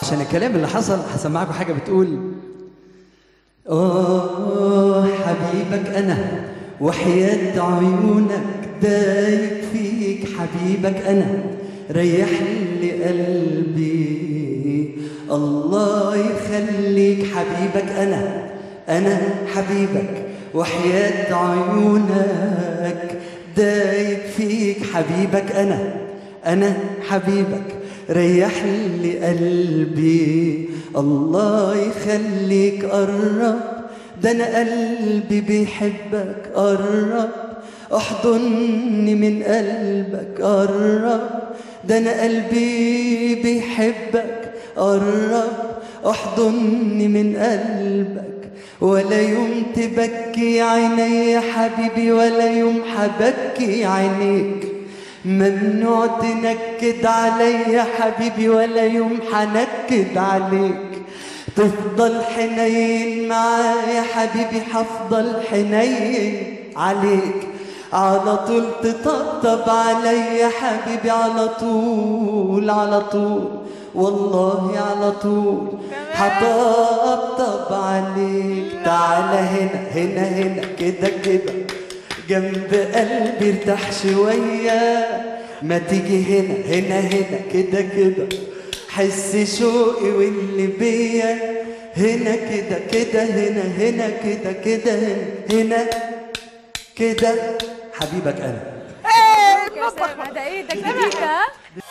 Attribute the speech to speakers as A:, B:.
A: عشان الكلام اللي حصل هسمعكم حاجه بتقول آه حبيبك أنا وحياة عيونك دايب فيك حبيبك أنا ريح لي قلبي الله يخليك حبيبك أنا أنا حبيبك وحياة عيونك دايب فيك حبيبك أنا أنا حبيبك ريح لي قلبي الله يخليك قرب ده أنا قلبي بيحبك قرب احضني من قلبك قرب ده أنا قلبي بيحبك قرب احضني من قلبك ولا يوم تبكي عيني يا حبيبي ولا يوم حبكي عينيك ممنوع تنكد علي يا حبيبي ولا يوم حنكد عليك تفضل حنين معايا حبيبي حفضل حنين عليك على طول تطبطب علي يا حبيبي على طول على طول والله على طول حطبطب عليك تعالى هنا هنا هنا كده كده جنب قلبي ارتاح شوية ما تيجي هنا هنا هنا كده كده حس شوقي واللي بيا هنا كده كده هنا هنا كده كده هنا هنا كده حبيبك انا
B: يا سلام ده ايه ده جديد ده